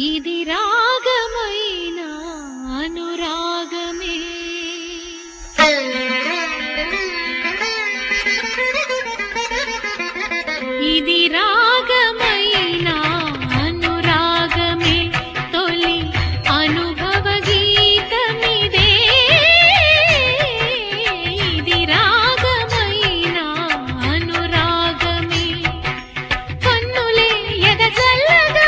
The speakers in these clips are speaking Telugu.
ఇది రాగమైన అనురాగమే ఇది రాగమైన అనురాగమే తొలి అనుభవ గీతమిదే ఇది రాగమైన అనురాగమే కన్నులే ఎగజల్లగా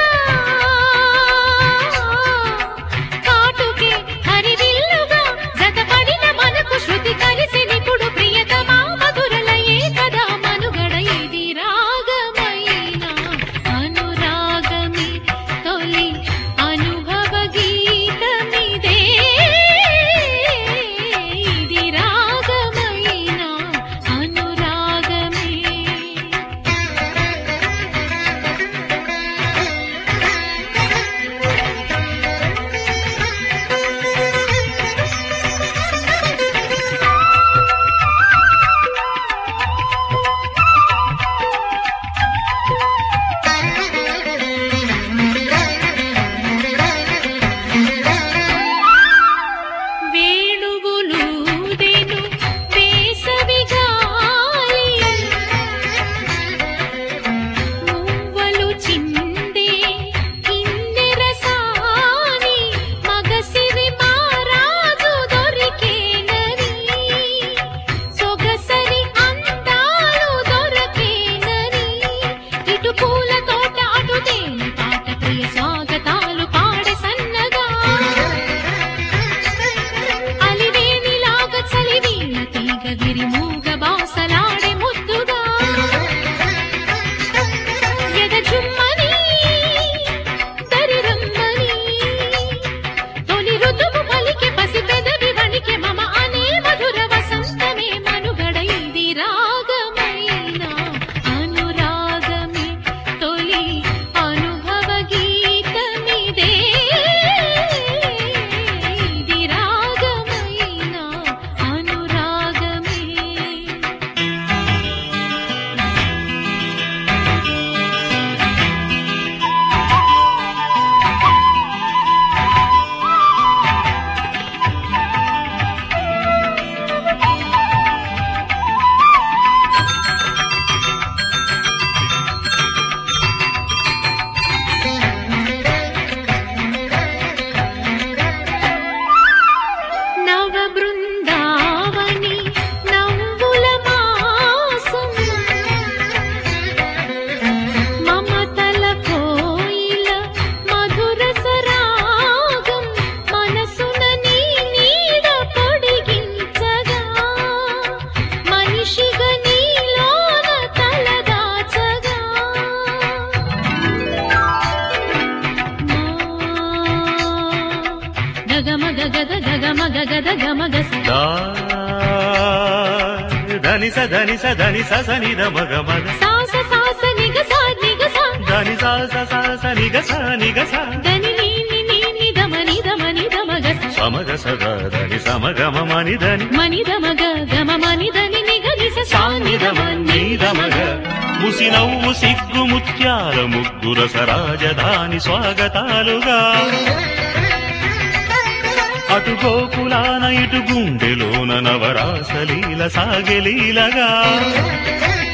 కాటుకే హరివిల్లుగా జతపడిన మనకు శృతి కలిసి నిపుడు ప్రియతమా మధురలయే కదా మనుగడ ఇది రాగమైన అనురాగమే తొలి అనుభవ గీతమిదే ఇది రాగమైన అనురాగమే వేణువులూదెను వేసవి గాలి మువ్వలు చిందే కిన్నెర సాని మగసిరి మారాజు దొరికేనని సొగసరి అందాలు దొరకేనని ఇటు పూల తోట అటు తేనె పాట ప్రియ స్వాగతాలు పాడే సన్నగా అలివేనిలాగా చలివీణ తీగ విరిమూగ బాసలాడే ముద్దుగా ఎగజుమ్మని దరిరమ్మని తొలి ఋతువు పలికి పసి పెదవి వణికి మమ అనే మధుర వసంతమే మనుగడ ఇది రాగమైన అనురాగమే తొలి అనుభవ గీతమిదే ఇది రాగమైన అనురాగమే నవ బృందావని నవ్వుల మాసం మమతల కోయిల మధుర సరాగం మనసున నీ నీడ పొడిగించగా మనిషిగా నీలోన తలదాచగా గగమగ గద గగమగ గద గమగ స దా ధని స ధని స ధని స స ని ద మగ మగ సాస సాస నిగ సా నిగ సా ధని స స స స ని గ స ని గ స దని నీ ని నీ ని ద మని ద మని ద మగ స సమగ స ద ధని సమగ మ మని ధని మని ద మగ గమ మని దని నిగ ని స సా ని ద మని ద మగ ముసి నవ్వు సిగ్గు ముత్యాల ముగ్గుర సరాజధాని స్వాగతాలుగా అటు గోకులాన ఇటు గుండెలోన నవరాసలీల సాగెలీలగా